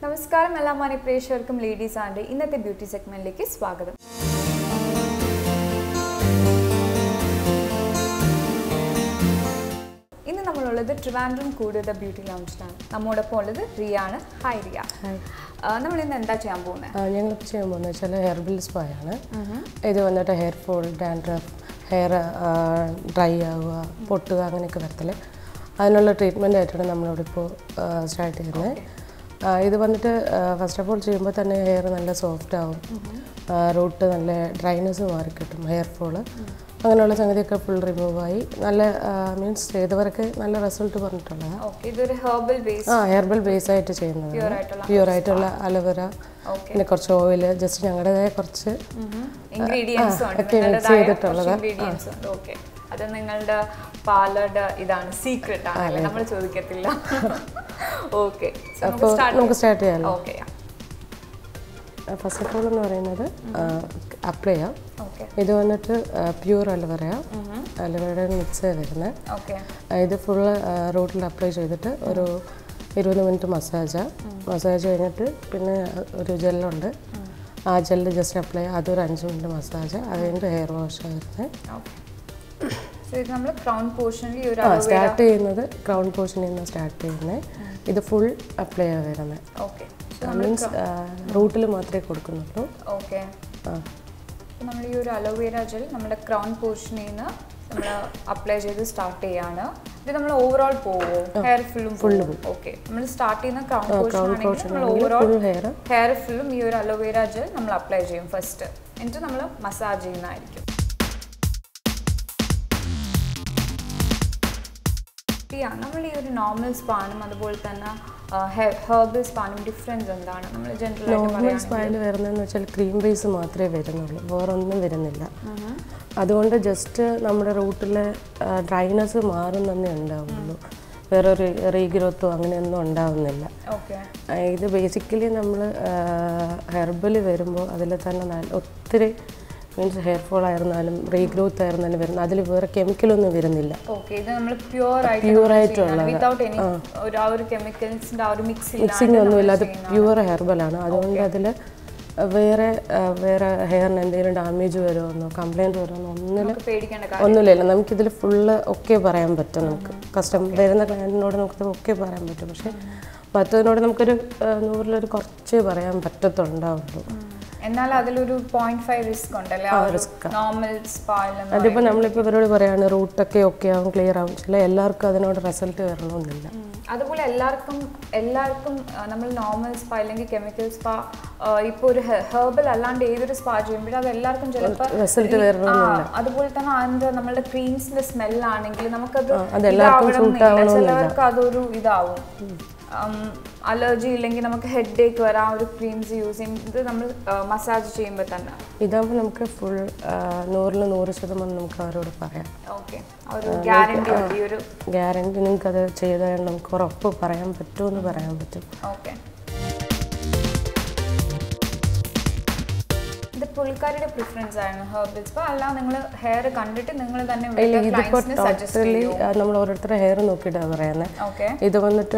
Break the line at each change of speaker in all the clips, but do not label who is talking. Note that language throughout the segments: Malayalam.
നമസ്കാരം എല്ലാ മാന്യ പ്രേക്ഷകർക്കും ലേഡീസ് ആൻഡ് ഇന്നത്തെ ബ്യൂട്ടി സെഗ്മെന്റിലേക്ക് സ്വാഗതം ഇന്ന് നമ്മളുള്ളത് ട്രിവാൻഡ്രം കൂടുതൽ ബ്യൂട്ടി ലൗഞ്ചിലാണ് നമ്മോടൊപ്പം ഉള്ളത് റിയാണ് ഹായ് റിയ നമ്മൾ ഇന്ന് എന്താ ചെയ്യാൻ പോകുന്നത്
ഞങ്ങളിപ്പോൾ ചെയ്യാൻ പോകുന്നത് വെച്ചാൽ ഹെർബൽ സ്പാ ആണ് ഇത് വന്നിട്ട് hair fall dandruff hair dry ആവുക പൊട്ടുക അങ്ങനെയൊക്കെ വരത്തില്ല അതിനുള്ള ട്രീറ്റ്മെൻ്റ് ആയിട്ടാണ് നമ്മളിവിടെ ഇപ്പോൾ സ്റ്റാർട്ട് ചെയ്യുന്നത് ആ, ഇത് വന്നിട്ട് ഫസ്റ്റ് ഓഫ് ഓൾ ചെയ്യുമ്പോൾ തന്നെ ഹെയർ നല്ല സോഫ്റ്റ് ആവും റൂട്ട് നല്ല ഡ്രൈനെസ് മാറിക്കിട്ടും ഹെയർ ഫോള് അങ്ങനെയുള്ള സംഗതിയൊക്കെ ഫുൾ റിമൂവ് ആയി നല്ല മീൻസ് ചെയ്തവർക്ക് നല്ല റിസൾട്ട് പറഞ്ഞിട്ടുള്ളത്
ഓക്കെ ഇതൊരു ഹെർബൽ ബേസ്
ആ ഹെർബൽ ബേസ് ആയിട്ട് ചെയ്യുന്നത്
പ്യൂർ ആയിട്ടുള്ള
പ്യൂർ ആയിട്ടുള്ള അലോവേര
ഓക്കെ
പിന്നെ കുറച്ച് ഓയിൽ ജസ്റ്റ് ഞങ്ങളുടേതായ കുറച്ച്
ഇൻഗ്രീഡിയൻസും ഉണ്ട്
ഒക്കെ mix
നിങ്ങളുടേതായ
ചെയ്തിട്ടുള്ളത്.
കുറച്ച് ingredients ഉണ്ട് ഓക്കെ അത് നിങ്ങളുടെ പാലയുടെ ഇതാണ് സീക്രട്ട് ആണ് നമ്മൾ ചോദിക്കത്തില്ല ഓക്കെ
അപ്പോൾ നമുക്ക് സ്റ്റാർട്ട് ചെയ്യാമല്ലോ
ഓക്കെ
ഫസ്റ്റ് ഓഫ് ഓൾ എന്ന് പറയുന്നത് അപ്ലൈ ചെയ്യാം
ഓക്കെ
ഇത് വന്നിട്ട് പ്യൂർ അലോവേര അലോവേരയുടെ മിക്സ് വരുന്നത്
ഓക്കെ
ഇത് ഫുള്ള് റൂട്ടിൽ അപ്ലൈ ചെയ്തിട്ട് ഒരു ഇരുപത് മിനിറ്റ് മസാജ് മസാജ് കഴിഞ്ഞിട്ട് പിന്നെ ഒരു ജെല്ലുണ്ട് ആ ജെല്ല് ജസ്റ്റ് അപ്ലൈ അതൊരു അഞ്ച് മിനിറ്റ് മസാജ് അത് കഴിഞ്ഞിട്ട് ഹെയർ വാഷ് വരുന്നത്
ഓക്കെ സോ ഇത് നമ്മൾ ക്രൗൺ പോർഷനിൽ ഈ ഒരു
ആ സ്റ്റാർട്ട് ചെയ്യുന്നത് ക്രൗൺ പോർഷനിൽ നിന്ന് സ്റ്റാർട്ട് ചെയ്യുന്നത് ഇത് ഫുൾ അപ്ലൈ ചെയ്യാൻ വരുന്നത്
ഓക്കെ
മീൻസ് റൂട്ടിൽ മാത്രമേ കൊടുക്കുന്നുള്ളൂ
ഓക്കെ
ആ
നമ്മൾ ഈ ഒരു അലോവേര ജെൽ നമ്മുടെ ക്രൗൺ പോർഷനിൽ നിന്ന് നമ്മൾ അപ്ലൈ ചെയ്ത് സ്റ്റാർട്ട് ചെയ്യാണ് ഇത് നമ്മൾ ഓവറോൾ പോവോ ഹെയർ ഫുള്ളും ഫുള്ളും ഓക്കെ നമ്മൾ സ്റ്റാർട്ട് ചെയ്യുന്ന ക്രൗൺ പോർഷൻ ആണെങ്കിൽ നമ്മൾ ഓവറോൾ
ഫുൾ ഹെയർ
ഹെയർ ഫുള്ളും ഈ ഒരു അലോവേര ജെൽ നമ്മൾ അപ്ലൈ ചെയ്യും ഫസ്റ്റ് എന്നിട്ട് നമ്മൾ മസാജ് ചെയ്യുന്നതായിരിക്കും Yeah, നമ്മൾ ഈ ഒരു നോർമൽ സ്പാനും അതുപോലെ തന്നെ ഹെർബൽ സ്പാനും ഡിഫറൻസ് എന്താണ് നമ്മൾ ജനറൽ ആയിട്ട്
നോർമൽ സ്പൈൽ വരുന്നതെന്ന് വെച്ചാൽ ക്രീം ബേസ് മാത്രമേ വരുന്നുള്ളൂ വേറെ ഒന്നും വരുന്നില്ല അതുകൊണ്ട് ജസ്റ്റ് നമ്മുടെ റൂട്ടിലെ ഡ്രൈനസ് മാറുന്നതേ ഉണ്ടാവുള്ളൂ വേറെ ഒരു റീഗ്രോത്തോ അങ്ങനെയൊന്നും ഉണ്ടാവുന്നില്ല
ഓക്കെ
ആ, ഇത് ബേസിക്കലി നമ്മൾ ഹെർബൽ വരുമ്പോൾ അതിൽ തന്നെ നല്ല ഒത്തിരി മീൻസ് ഹെയർ ഫോൾ ആയിരുന്നാലും റീഗ്രോത്ത് ആയിരുന്നാലും വരുന്ന അതിൽ വേറെ കെമിക്കലൊന്നും വരുന്നില്ല
ഓക്കെ ഇത് നമ്മൾ പ്യുവർ ആയിട്ട്
Pure ആയിട്ടുള്ളത്.
വിതൗട്ട് എനി ഒരു ആ ഒരു കെമിക്കൽസിന്റെ ആ ഒരു മിക്സ്
മിക്സിംഗ് ഒന്നുമില്ല അത് പ്യുവർ ഹെർബലാണ് അതുകൊണ്ട് അതിൽ വേറെ ആ, വേറെ ഹെയറിന് എന്തെങ്കിലും ഡാമേജ് വരുമെന്നോ കംപ്ലൈൻറ്റ് വരുമെന്നോ ഒന്നിലും
നമുക്ക് പേടിക്കേണ്ട കാര്യം
ഒന്നുമില്ല നമുക്കിതിൽ ഫുള്ള് ഒക്കെ പറയാൻ പറ്റും നമുക്ക് കസ്റ്റമർ വരുന്ന ക്ലയൻറ്റിനോട് നമുക്കത് ഒക്കെ പറയാൻ പറ്റും പക്ഷേ മറ്റതിനോട് നമുക്കൊരു ആ, നൂറിലൊരു കുറച്ചേ പറയാൻ പറ്റത്തുണ്ടാവുള്ളൂ
എന്നാൽ അതിലൊരു പോയിന്റ് ഫൈവ് റിസ്ക് ഉണ്ടല്ലേ ആ നോർമൽ സ്പായിൽ
അതിപ്പോൾ നമ്മളിപ്പോൾ ഇവരോട് പറയാണ് റൂട്ടൊക്കെ ഓക്കെ ആവും ക്ലിയർ ആവും ചില എല്ലാവർക്കും അതിനോട് റിസൾട്ട് വരണമെന്നില്ല
അതുപോലെ എല്ലാവർക്കും എല്ലാവർക്കും ആ, നമ്മൾ നോർമൽ സ്പാ അല്ലെങ്കിൽ കെമിക്കൽ സ്പാ ഇപ്പോൾ ഒരു ഹെർബൽ അല്ലാണ്ട് ഏതൊരു സ്പാ ചെയ്യുമ്പോഴും അത് എല്ലാവർക്കും ചിലപ്പോൾ
റിസൾട്ട് വരണം
അതുപോലെ തന്നെ അതിന്റെ നമ്മളുടെ ക്രീംസിന്റെ സ്മെല്ലാണെങ്കിൽ നമുക്കത്
അത് എല്ലാവർക്കും
ഇതാവണമെന്നില്ല. ചിലവർക്ക് അതൊരു ഇതാവും അലർജി ഇല്ലെങ്കിൽ നമുക്ക് ഹെഡ് ഏക്ക് വരാം ആ ഒരു ക്രീംസ് യൂസ് ചെയ്യും ഇത് നമ്മൾ മസാജ് ചെയ്യുമ്പോൾ തന്നെ
ഇതാകുമ്പോൾ നമുക്ക് ഫുൾ നൂറിൽ നൂറ് ശതമാനം നമുക്ക് അവരോട് പറയാം
ഓക്കെ ഒരു ഗ്യാരണ്ടി ഉണ്ട് ഈ ഒരു
ഗ്യാരണ്ടി നിങ്ങൾക്ക് അത് ചെയ്താൽ നമുക്ക് ഉറപ്പ് പറയാൻ പറ്റുമെന്ന് പറയാൻ പറ്റും
ഓക്കെ ഇത് പുള്ളിക്കാരുടെ പ്രിഫറൻസ് ആയിരുന്നു ഹെർബൽ സ്പാ അല്ല നിങ്ങൾ ഹെയർ കണ്ടിട്ട് നിങ്ങൾ തന്നെ
ഇതിപ്പോൾ
ക്ലയൻസിന് സജസ്റ്റ്
ടോട്ടലി നമ്മൾ ഓരോരുത്തരുടെ ഹെയർ നോക്കിയിട്ടാണ് പറയുന്നത്
ഓക്കെ
ഇത് വന്നിട്ട്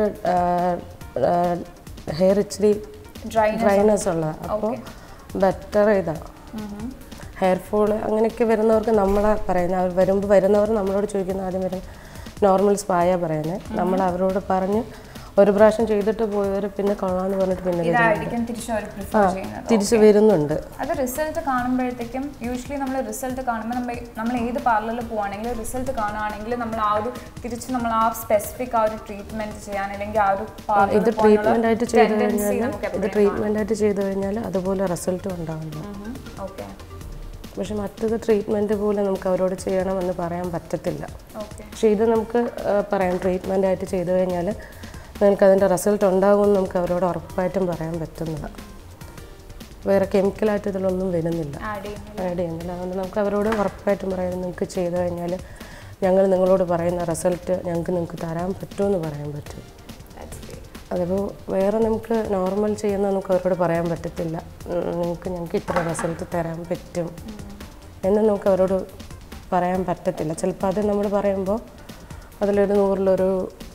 ഹെയർ ഇച്ചിരി
ഡ്രൈ
ഡ്രൈനെസ് ഉള്ളതാണ് അപ്പോൾ ബെറ്റർ ഇതാ ഹെയർ ഫോള് അങ്ങനെയൊക്കെ വരുന്നവർക്ക് നമ്മളെ പറയുന്നത് അവർ വരുമ്പോൾ വരുന്നവർ നമ്മളോട് ചോദിക്കുന്ന ആദ്യം വരുന്ന നോർമൽ സ്പായ പറയുന്നത് നമ്മൾ അവരോട് പറഞ്ഞ് ഒരു പ്രാവശ്യം ചെയ്തിട്ട് പോയവർ പിന്നെ കൊള്ളാമെന്ന് പറഞ്ഞിട്ട് പിന്നെ വരും.
ഇതായിരിക്കും തിരിച്ചു അവർ പ്രിഫർ ചെയ്യുന്നത്
തിരിച്ച് വരുന്നുണ്ട്
അത് റിസൾട്ട് കാണുമ്പോഴത്തേക്കും യൂഷ്വലി നമ്മൾ റിസൾട്ട് കാണുമ്പോൾ നമ്മൾ നമ്മൾ ഏത് പാർലറിൽ പോവാണെങ്കിലും റിസൾട്ട് കാണുകയാണെങ്കിൽ നമ്മൾ ആ ഒരു തിരിച്ച് നമ്മൾ ആ സ്പെസിഫിക് ആ ഒരു ട്രീറ്റ്മെന്റ് ചെയ്യാൻ അല്ലെങ്കിൽ ആ ഒരു
ഇത് ട്രീറ്റ്മെൻ്റ് ആയിട്ട് ചെയ്ത്
ടെൻഡൻസി
കഴിഞ്ഞാൽ
നമുക്ക്
ഇത് ട്രീറ്റ്മെൻ്റ് ആയിട്ട് ചെയ്ത് കഴിഞ്ഞാൽ അതുപോലെ റിസൾട്ടും ഉണ്ടാവില്ല
ഓക്കെ
പക്ഷെ മറ്റത് ട്രീറ്റ്മെൻറ്റ് പോലെ നമുക്ക് അവരോട് ചെയ്യണമെന്ന് പറയാൻ പറ്റത്തില്ല
ഓക്കെ
പക്ഷേ ഇത് നമുക്ക് ആ, പറയാം ട്രീറ്റ്മെൻ്റ് ആയിട്ട് ചെയ്തു കഴിഞ്ഞാൽ നിങ്ങൾക്ക് അതിൻ്റെ റിസൾട്ട് ഉണ്ടാകുമെന്ന് നമുക്ക് അവരോട് ഉറപ്പായിട്ടും പറയാൻ പറ്റുന്നതാണ് വേറെ കെമിക്കലായിട്ട് ഇതിലൊന്നും വരുന്നില്ല
ആഡ് ചെയ്യുന്നത്
ആഡ് ചെയ്യുന്നില്ല അതുകൊണ്ട് നമുക്ക് അവരോട് ഉറപ്പായിട്ടും പറയാം നിങ്ങൾക്ക് ചെയ്തു കഴിഞ്ഞാൽ ഞങ്ങൾ നിങ്ങളോട് പറയുന്ന റിസൾട്ട് ഞങ്ങൾക്ക് നിങ്ങൾക്ക് തരാൻ പറ്റുമെന്ന് പറയാൻ പറ്റും
That's great.
അതിപ്പോൾ വേറെ നമുക്ക് നോർമൽ ചെയ്യുന്ന നമുക്ക് അവരോട് പറയാൻ പറ്റത്തില്ല ഉം, നിങ്ങൾക്ക് ഞങ്ങൾക്ക് ഇത്ര റിസൾട്ട് തരാൻ പറ്റും എന്ന് നമുക്ക് അവരോട് പറയാൻ പറ്റത്തില്ല ചിലപ്പോൾ അത് നമ്മൾ പറയുമ്പോൾ അതിലൊരു നൂറിലൊരു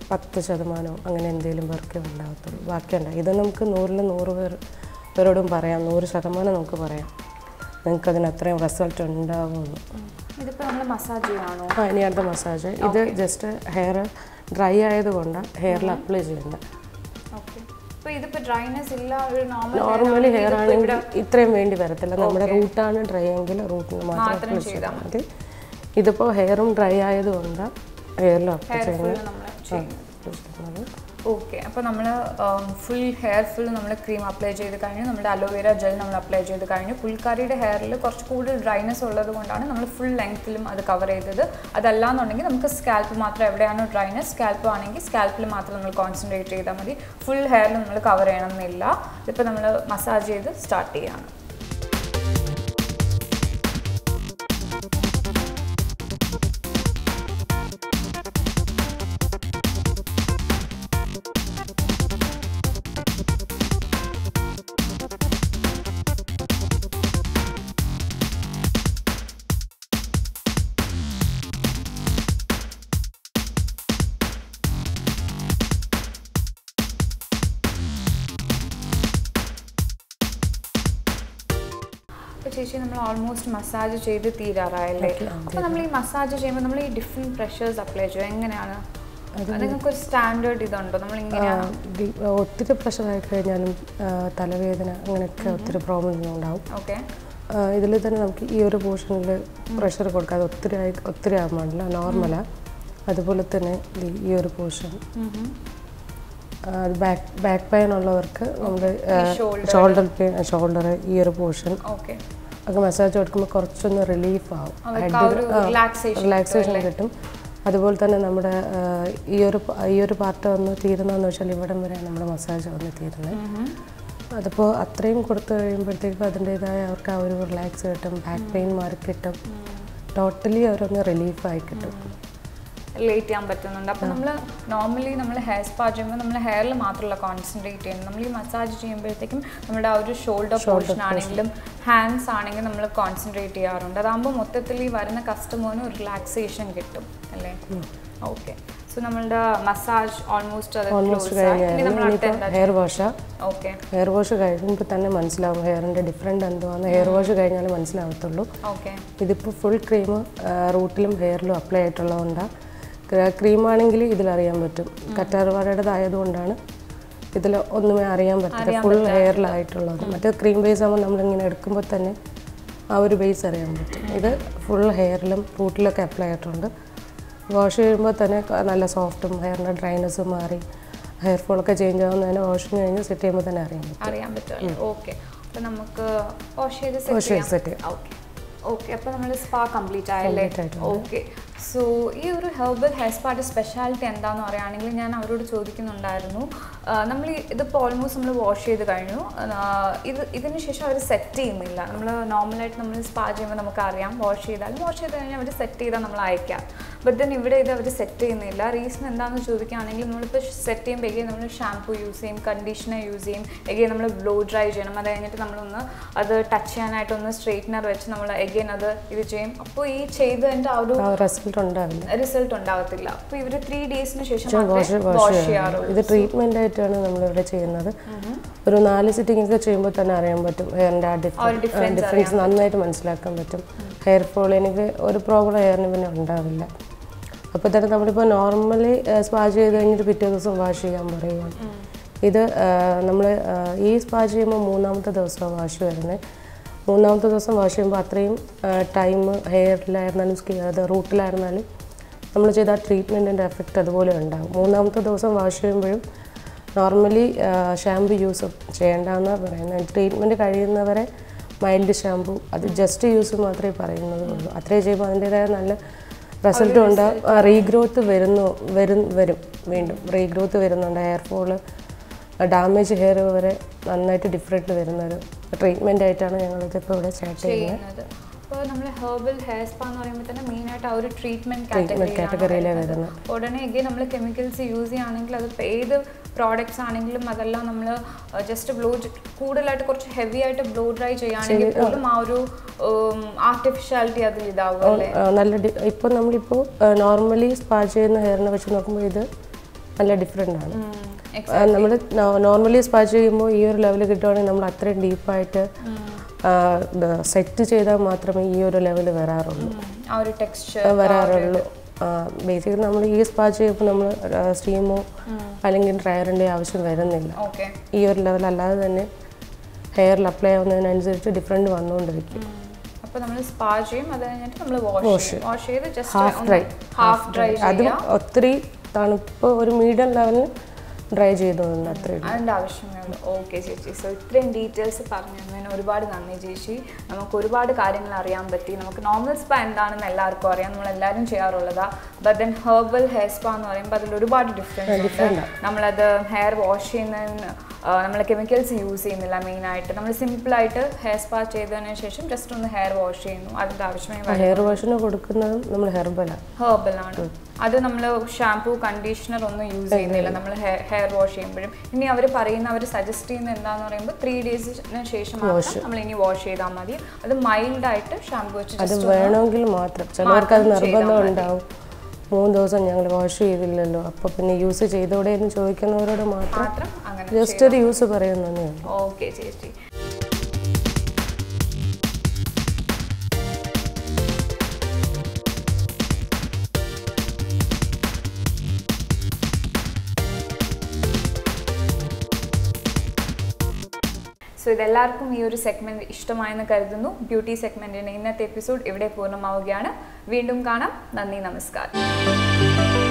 പത്ത് ശതമാനമോ അങ്ങനെ എന്തെങ്കിലും പേർക്കേ ഉണ്ടാകത്തുള്ളൂ ബാക്കിയുണ്ടാകും ഇത് നമുക്ക് നൂറിൽ നൂറ് പേർ പേരോടും പറയാം നൂറ് ശതമാനം നമുക്ക് പറയാം നിങ്ങൾക്ക് അതിന് അത്രയും റിസൾട്ട് ഉണ്ടാകുമെന്ന്
ഇതിപ്പോൾ നമ്മൾ മസാജ് ചെയ്യാണോ
ആ ഇനി അടുത്ത മസാജ് ഇത് ജസ്റ്റ് ഹെയർ ഡ്രൈ ആയതുകൊണ്ട് ഹെയറിൽ അപ്ലൈ ചെയ്യേണ്ടത്
ഓക്കെ അപ്പോൾ ഇതിപ്പോൾ ഡ്രൈനെസ് ഇല്ല ഒരു നോർമൽ
നോർമലി ഹെയർ ആണെങ്കിൽ ഇത്രയും വേണ്ടി വരത്തില്ല നമ്മുടെ റൂട്ടാണ് ഡ്രൈ എങ്കിൽ റൂട്ടിന് മാത്രം
മാത്രം
അപ്ലൈ
ചെയ്താൽ
ചെയ്താൽ മതി ഇതിപ്പോൾ ഹെയറും ഡ്രൈ ആയതുകൊണ്ട് ഹെയറിലും അപ്ലൈ
ഹെയർ ഫുൾ
ചെയ്യുന്നത്
നമ്മൾ
ചെയ്യുന്നത്
ഓക്കെ അപ്പോൾ നമ്മൾ ഫുൾ ഹെയർ ഫുൾ നമ്മൾ ക്രീം അപ്ലൈ ചെയ്ത് കഴിഞ്ഞു നമ്മുടെ അലോവേര ജെൽ നമ്മൾ അപ്ലൈ ചെയ്ത് കഴിഞ്ഞു പുൽക്കാരിയുടെ ഹെയറിൽ കുറച്ച് കൂടുതൽ ഡ്രൈനെസ് ഉള്ളത് കൊണ്ടാണ് നമ്മൾ ഫുൾ ലെങ്ത്തിലും അത് കവർ ചെയ്തത് അതല്ലാന്നുണ്ടെങ്കിൽ നമുക്ക് സ്കാൽപ്പ് മാത്രം എവിടെയാണോ ഡ്രൈനെസ് സ്കാൽപ്പ് ആണെങ്കിൽ സ്കാൽപ്പിൽ മാത്രം നമ്മൾ കോൺസെൻട്രേറ്റ് ചെയ്താൽ മതി ഫുൾ ഹെയറിൽ നമ്മൾ കവർ ചെയ്യണമെന്നില്ല ഇതിപ്പോൾ നമ്മൾ മസാജ് ചെയ്ത് സ്റ്റാർട്ട് ചെയ്യാണ് അപ്പോൾ ചേച്ചി നമ്മൾ ഓൾമോസ്റ്റ് മസാജ് ചെയ്ത് തീരാറായല്ലേ അപ്പോൾ നമ്മൾ ഈ മസാജ് ചെയ്യുമ്പോൾ നമ്മൾ ഈ ഡിഫറെൻറ്റ് പ്രഷേഴ്സ് അപ്ലൈ ചെയ്യും എങ്ങനെയാണ് നിങ്ങൾക്ക് ഒരു സ്റ്റാൻഡേർഡ് ഇതുണ്ടോ നമ്മൾ ഇങ്ങനെയാണ്
ഡി- ഒത്തിരി പ്രഷർ ആയി കഴിഞ്ഞാലും ആ, തലവേദന അങ്ങനെയൊക്കെ ഒത്തിരി പ്രോബ്ലം ഉണ്ടാവും
ഓക്കെ
ഇതിൽ തന്നെ നമുക്ക് ഈ ഒരു പോർഷനിൽ പ്രഷർ കൊടുക്കാതെ ഒത്തിരി ആയി ഒത്തിരി ആകാൻ പാടില്ല നോർമലാണ് അതുപോലെ തന്നെ ദി- ഈ ഒരു പോർഷൻ ബാക്ക് ബാക്ക് പെയിൻ ഉള്ളവർക്ക് നമ്മൾ
shoulder.
ഷോൾഡർ പെയിൻ ഷോൾഡർ ഈ ഒരു പോർഷൻ
ഓക്കെ
ഒക്കെ മസാജ് കൊടുക്കുമ്പോൾ കുറച്ചൊന്ന് റിലീഫ് ആവും
അവർക്ക് ആ ഒരു റിലാക്സേഷൻ
റിലാക്സേഷൻ കിട്ടും അതുപോലെ തന്നെ നമ്മുടെ ആ, ഈ ഒരു പ- ഈ ഒരു പാർട്ട് വന്ന് തീരുന്നതെന്ന് വെച്ചാൽ ഇവിടം വരെ നമ്മുടെ മസാജ് വന്ന് തീരുന്നത് അതിപ്പോൾ അത്രയും കൊടുത്തു കഴിയുമ്പോഴത്തേക്കും അതിൻ്റെതായ അവർക്ക് ആ ഒരു റിലാക്സ് കിട്ടും ബാക്ക് പെയിൻ മാറി കിട്ടും ടോട്ടലി അവരൊന്ന് റിലീഫായി കിട്ടും
റിലേറ്റ് ചെയ്യാൻ പറ്റുന്നുണ്ട് അപ്പോൾ നമ്മൾ നോർമലി നമ്മൾ ഹെയർ സ്പാ ചെയ്യുമ്പോൾ നമ്മൾ ഹെയറിൽ മാത്രമല്ല കോൺസെൻട്രേറ്റ് ചെയ്യുന്നത് നമ്മൾ ഈ മസാജ് ചെയ്യുമ്പോഴത്തേക്കും നമ്മുടെ ആ ഒരു ഷോൾഡർ പോർഷൻ ആണെങ്കിലും ഹാൻഡ്സ് ആണെങ്കിലും നമ്മൾ കോൺസെൻട്രേറ്റ് ചെയ്യാറുണ്ട് അതാകുമ്പോൾ മൊത്തത്തിൽ ഈ വരുന്ന കസ്റ്റമറിന് ഒരു റിലാക്സേഷൻ കിട്ടും അല്ലേ ഓക്കെ സോ നമ്മളുടെ മസാജ് ഓൾമോസ്റ്റ് അത്
ഓൾമോസ്റ്റ്
ക്ലോസ് ആയി ഇനി നമ്മൾ അടുത്ത
കഴിഞ്ഞാൽ
എന്താ
ഹെയർ വാഷാ
ഓക്കെ
ഹെയർ വാഷ് കഴിയുമ്പോൾ തന്നെ മനസ്സിലാവും ഹെയറിൻ്റെ ഡിഫറെൻ്റ് എന്തുവാന്ന് ഹെയർ വാഷ് കഴിഞ്ഞാൽ മനസ്സിലാവത്തുള്ളൂ
ഓക്കെ
ഇതിപ്പോൾ ഫുൾ ക്രീം റൂട്ടിലും ഹെയറിലും അപ്ലൈ ആയിട്ടുള്ളതുകൊണ്ടാണ് ക്രീം ആണെങ്കിൽ ഇതിലറിയാൻ പറ്റും കറ്റാർവാഴയുടേതായതുകൊണ്ടാണ് ഇതിൽ ഒന്നുമേ അറിയാൻ പറ്റില്ല ഫുൾ ഹെയറിലായിട്ടുള്ളത് മറ്റേ ക്രീം ബേസ് ആകുമ്പോൾ നമ്മളിങ്ങനെ എടുക്കുമ്പോൾ തന്നെ ആ ഒരു ബേസ് അറിയാൻ പറ്റും ഇത് ഫുൾ ഹെയറിലും റൂട്ടിലൊക്കെ അപ്ലൈ ആയിട്ടുണ്ട് വാഷ് ചെയ്യുമ്പോൾ തന്നെ ക- നല്ല സോഫ്റ്റും ഹെയറിൻ്റെ ഡ്രൈനെസ്സും മാറി ഹെയർ ഫോളൊക്കെ ചേഞ്ച് ആവുന്നതിന് വാഷിങ് കഴിഞ്ഞ് സെറ്റ് ചെയ്യുമ്പോൾ തന്നെ അറിയാൻ പറ്റും
അറിയാൻ പറ്റുമല്ലോ ഓക്കെ അപ്പോൾ നമുക്ക് വാഷ് ചെയ്ത്
Wash
സെറ്റ്
ചെയ്ത് set
ചെയ്യാം ഓക്കെ ഓക്കെ അപ്പോൾ നമ്മൾ സ്പാ കംപ്ലീറ്റ് ആയല്ലേ
Complete ആയിട്ടുണ്ട്.
ഓക്കെ സോ ഈ ഒരു ഹെർബൽ ഹെയർ സ്പായുടെ സ്പെഷ്യാലിറ്റി എന്താണെന്ന് പറയുകയാണെങ്കിൽ ഞാൻ അവരോട് ചോദിക്കുന്നുണ്ടായിരുന്നു നമ്മൾ ഇതിപ്പോൾ ഓൾമോസ്റ്റ് നമ്മൾ വാഷ് ചെയ്ത് കഴിഞ്ഞു ആ, ഇത് ഇതിന് ശേഷം അവർ സെറ്റ് ചെയ്യുന്നില്ല നമ്മൾ നോർമലായിട്ട് നമ്മൾ സ്പാ ചെയ്യുമ്പോൾ നമുക്കറിയാം വാഷ് ചെയ്താൽ വാഷ് ചെയ്ത് കഴിഞ്ഞാൽ അവർ സെറ്റ് ചെയ്താൽ നമ്മൾ അയക്കാം ബട്ട് ദെൻ ഇവിടെ ഇത് അവർ സെറ്റ് ചെയ്യുന്നില്ല റീസൺ എന്താണെന്ന് ചോദിക്കുകയാണെങ്കിൽ നമ്മളിപ്പോൾ സെറ്റ് ചെയ്യുമ്പോൾ എഗെയിൻ നമ്മൾ ഷാംപൂ യൂസ് ചെയ്യും കണ്ടീഷണർ യൂസ് ചെയ്യും എഗെയിൻ നമ്മൾ ബ്ലോ ഡ്രൈ ചെയ്യണം അത് കഴിഞ്ഞിട്ട് നമ്മളൊന്ന് അത് ടച്ച് ചെയ്യാനായിട്ടൊന്ന് സ്ട്രെയിറ്റ്നർ വെച്ച് നമ്മൾ എഗെയിൻ അത് ഇത് ചെയ്യും അപ്പോൾ ഈ ചെയ്തതിൻ്റെ ആ ഒരു
ആ റിസൾട്ട് ഉണ്ടാവില്ല
റിസൾട്ട് ഉണ്ടാവത്തില്ല അപ്പോൾ ഇവർ ത്രീ ഡേയ്സിന് ശേഷം
വാഷ്
മാത്രമേ
വാഷ്
വാഷ്
ചെയ്യാറുള്ളൂ
ചെയ്യാറുള്ളൂ
ഇത് ട്രീറ്റ്മെൻ്റ് ആയിട്ടാണ് നമ്മളിവിടെ ചെയ്യുന്നത് ഒരു നാല് സിറ്റിംഗ് ഒക്കെ ചെയ്യുമ്പോൾ തന്നെ അറിയാൻ പറ്റും ഹെയറിൻ്റെ ആ
difference
ഡിഫറൻസ് നന്നായിട്ട് മനസ്സിലാക്കാൻ പറ്റും ഹെയർ ഫോൾ എനിക്ക് ഒരു പ്രോബ്ലം ഹെയറിന് പിന്നെ ഉണ്ടാവില്ല അപ്പോൾ തന്നെ നമ്മളിപ്പോൾ നോർമലി സ്പാ ചെയ്ത് കഴിഞ്ഞിട്ട് പിറ്റേ ദിവസം വാഷ് ചെയ്യാൻ പറയുകയാണ് ഇത് നമ്മൾ ഈ സ്പാ ചെയ്യുമ്പോൾ മൂന്നാമത്തെ ദിവസമാണ് വാഷ് വരുന്നത് മൂന്നാമത്തെ ദിവസം വാഷ് ചെയ്യുമ്പോൾ അത്രയും ടൈം ഹെയറിലായിരുന്നാലും സ്കിൻ അത് റൂട്ടിലായിരുന്നാലും നമ്മൾ ചെയ്ത ആ ട്രീറ്റ്മെൻറ്റിൻ്റെ എഫക്റ്റ് അതുപോലെ ഉണ്ടാകും മൂന്നാമത്തെ ദിവസം വാഷ് ചെയ്യുമ്പോഴും നോർമലി ഷാമ്പു യൂസ് ചെയ്യേണ്ടെന്നാണ് പറയുന്നത് ട്രീറ്റ്മെൻറ്റ് കഴിയുന്നവരെ മൈൽഡ് ഷാമ്പു അത് ജസ്റ്റ് യൂസ് മാത്രമേ പറയുന്നത് ഉള്ളൂ അത്രയും ചെയ്യുമ്പോൾ അതിൻ്റേതായ നല്ല റിസൾട്ട് ഉണ്ട് റീഗ്രോത്ത് വരുന്നു വരും വരും വീണ്ടും റീഗ്രോത്ത് വരുന്നുണ്ട് ഹെയർ ഫോള് ഡാമേജ് ഹെയർ വരെ നന്നായിട്ട് ഡിഫറെൻറ്റ് വരുന്നൊരു ട്രീറ്റ്മെൻ്റ് ആയിട്ടാണ് ഞങ്ങളിതിപ്പോൾ ഇവിടെ സ്റ്റാർട്ട് ചെയ്യുന്നത്
ചെയ്യുന്നത് അപ്പോൾ നമ്മൾ ഹെർബൽ ഹെയർ സ്പാ എന്ന് പറയുമ്പോൾ തന്നെ മെയിനായിട്ട് ആ ഒരു ട്രീറ്റ്മെൻറ്റ്
Treatment category യിലാ
കാറ്റഗറിയിലാണ് ഉടനെ എഗെയിൻ നമ്മൾ കെമിക്കൽസ് യൂസ് ചെയ്യുകയാണെങ്കിൽ അത് ഏത് പ്രോഡക്ട്സ് ആണെങ്കിലും അതെല്ലാം നമ്മൾ ജസ്റ്റ് ബ്ലോ കൂടുതലായിട്ട് കുറച്ച് ഹെവി ആയിട്ട് ബ്ലോ ഡ്രൈ ചെയ്യുകയാണെങ്കിൽ പോലും ആ ഒരു ആർട്ടിഫിഷ്യാലിറ്റി അതിൽ ഇതാവും അല്ലേ
ആ, നല്ല ഇപ്പോൾ നമ്മളിപ്പോൾ നോർമലി സ്പാ ചെയ്യുന്ന ഹെയറിനെ വെച്ച് നോക്കുമ്പോൾ ഇത് നല്ല ഡിഫറെൻ്റ് ആണ് നമ്മൾ നോർമലി സ്പാ ചെയ്യുമ്പോൾ ഈ ഒരു ലെവൽ കിട്ടുവാണെങ്കിൽ നമ്മൾ അത്രയും ഡീപ്പായിട്ട് സെറ്റ് ചെയ്താൽ മാത്രമേ ഈ ഒരു ലെവൽ വരാറുള്ളൂ
ആ ഒരു ടെക്സ്ചർ
വരാറുള്ളൂ ബേസിക്കലി നമ്മൾ ഈ സ്പാ ചെയ്യുമ്പോൾ നമ്മൾ സ്റ്റീമോ അല്ലെങ്കിൽ ഡ്രയറിൻ്റെ ആവശ്യം വരുന്നില്ല
ഓക്കെ
ഈ ഒരു ലെവൽ അല്ലാതെ തന്നെ ഹെയറിൽ അപ്ലൈ ആവുന്നതിനനുസരിച്ച് ഡിഫറെൻറ്റ് വന്നുകൊണ്ടിരിക്കും
അപ്പൊ നമ്മൾ സ്പാ ചെയ്യും അത് കഴിഞ്ഞിട്ട് നമ്മൾ വാഷ് ചെയ്യും വാഷ് ചെയ്ത്
half
just
dry
half dry
അതും ഒത്തിരി തണുപ്പ് ഒരു മീഡിയം ലെവലിൽ ഡ്രൈ ചെയ്തു തന്നെ അത്രയും
അതിൻ്റെ ആവശ്യമേ ഉള്ളൂ ഓക്കെ ചേച്ചി സോ ഇത്രയും ഡീറ്റെയിൽസ് പറഞ്ഞു തന്നതിന് ഒരുപാട് നന്ദി ചേച്ചി നമുക്ക് ഒരുപാട് കാര്യങ്ങൾ അറിയാൻ പറ്റി നമുക്ക് നോർമൽ സ്പാ എന്താണെന്ന് എല്ലാവർക്കും അറിയാം നമ്മൾ എല്ലാവരും ചെയ്യാറുള്ളതാ but then herbal hair spa എന്ന് പറയുമ്പോൾ അതിൽ ഒരുപാട് ഡിഫറൻസ് ഉണ്ട് നമ്മളത് ഹെയർ വാഷ് ചെയ്യുന്നതിന് നമ്മൾ കെമിക്കൽസ് യൂസ് ചെയ്യുന്നില്ല മെയിനായിട്ട് നമ്മൾ സിമ്പിളായിട്ട് ഹെയർ സ്പാ ചെയ്തതിന് ശേഷം ജസ്റ്റ് ഒന്ന് ഹെയർ വാഷ് ചെയ്യുന്നു അതിൻ്റെ ആവശ്യമേ
ഹെയർ വാഷിന് കൊടുക്കുന്നതും നമ്മൾ ഹെർബലാണ്
ഹെർബൽ ആണ് അത് നമ്മൾ ഷാംപൂ കണ്ടീഷണർ ഒന്നും യൂസ് ചെയ്യുന്നില്ല നമ്മൾ ഹെയർ വാഷ് ചെയ്യുമ്പോഴും ഇനി അവർ പറയുന്ന അവർ സജസ്റ്റ് ചെയ്യുന്ന എന്താന്ന് പറയുമ്പോൾ ത്രീ ഡേയ്സിന് ശേഷം മാത്രം നമ്മൾ ഇനി വാഷ് ചെയ്താൽ മതി അത് മൈൽഡ് ആയിട്ട് ഷാംപൂ വെച്ച്
അത്
just
വേണമെങ്കിൽ മാത്രം ചിലവർക്ക് അത് നിർബന്ധം ഉണ്ടാവും മൂന്ന് ദിവസം ഞങ്ങൾ വാഷ് ചെയ്തില്ലല്ലോ അപ്പോൾ പിന്നെ യൂസ് ചെയ്തോടെ എന്ന് ചോദിക്കുന്നവരോട് മാത്രം
മാത്രം അങ്ങനെ
ജസ്റ്റ് ഒരു യൂസ് പറയുന്നതേ ഉള്ളൂ
ഓക്കെ ചേച്ചി സോ ഇതെല്ലാവർക്കും ഈ ഒരു സെഗ്മെന്റ് ഇഷ്ടമായെന്ന് കരുതുന്നു ബ്യൂട്ടി സെഗ്മെന്റിന്റെ ഇന്നത്തെ എപ്പിസോഡ് ഇവിടെ പൂർണ്ണമാവുകയാണ് വീണ്ടും കാണാം നന്ദി നമസ്കാരം